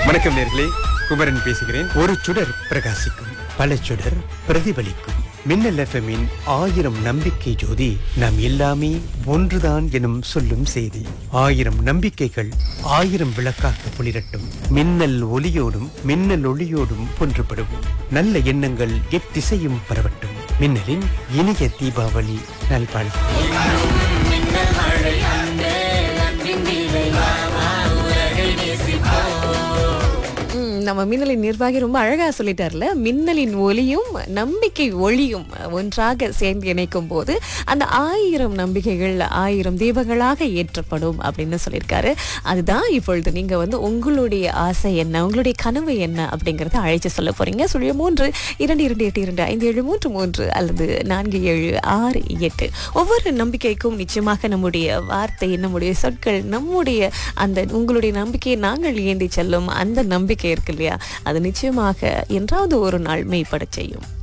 வணக்கம் நேர்களே குமரன் பேசுகிறேன் ஒரு சுடர் பிரகாசிக்கும் பல சுடர் பிரதிபலிக்கும் மின்னல் எஃப்எம்மின் ஆயிரம் நம்பிக்கை ஜோதி நாம் எல்லாமே ஒன்றுதான் எனும் சொல்லும் செய்தி ஆயிரம் நம்பிக்கைகள் ஆயிரம் விளக்காக புலிரட்டும் மின்னல் ஒளியோடும் மின்னல் ஒளியோடும் ஒன்றுபடுவோம் நல்ல எண்ணங்கள் எத்திசையும் பரவட்டும் மின்னலின் இனிய தீபாவளி நல்வாழ்வு ம், நம்ம மின்னலின் நிர்வாகி ரொம்ப அழகா சொல்லிட்டார்ல மின்னலின் ஒளியும் நம்பிக்கை ஒளியும் ஒன்றாக சேர்ந்து இணைக்கும் போது அந்த ஆயிரம் நம்பிக்கைகள் ஆயிரம் தீபங்களாக ஏற்றப்படும் அப்படின்னு சொல்லியிருக்காரு அதுதான் இப்பொழுது நீங்க வந்து உங்களுடைய ஆசை என்ன உங்களுடைய கனவு என்ன அப்படிங்கறத அழைச்சு சொல்ல போறீங்க சுழிய மூன்று இரண்டு இரண்டு எட்டு இரண்டு ஐந்து ஏழு மூன்று மூன்று அல்லது நான்கு ஏழு ஆறு எட்டு ஒவ்வொரு நம்பிக்கைக்கும் நிச்சயமாக நம்முடைய வார்த்தை நம்முடைய சொற்கள் நம்முடைய அந்த உங்களுடைய நம்பிக்கையை நாங்கள் ஏந்தி செல்லும் அந்த நம்பிக்கை இருக்கு இல்லையா அது நிச்சயமாக என்றாவது ஒரு நாள் மெய்ப்படச் செய்யும்